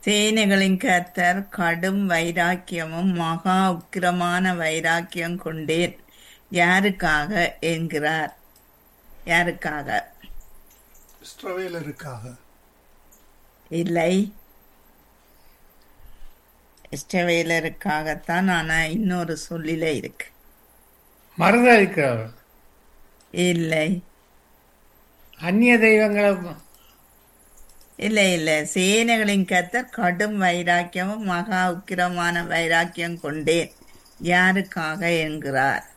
சேனைகளின் கர்த்தர் கடும் வைராக்கியமும் மகா உக்கிரமான வைராக்கியம் கொண்டேன் யாருக்காக என்கிறார் யாருக்காக இஸ்ரவேலருக்காக இல்லை இஷ்டவேலருக்காகத்தான் ஆனா இன்னொரு சொல்லில இருக்கு மறுதளிக்கிறவர் இல்லை அந்நிய தெய்வங்களை இல்லை இல்லை சேனைகளின் கர்த்தர் கடும் வைராக்கியமும் மகா உக்கிரமான வைராக்கியம் கொண்டேன் யாருக்காக என்கிறார்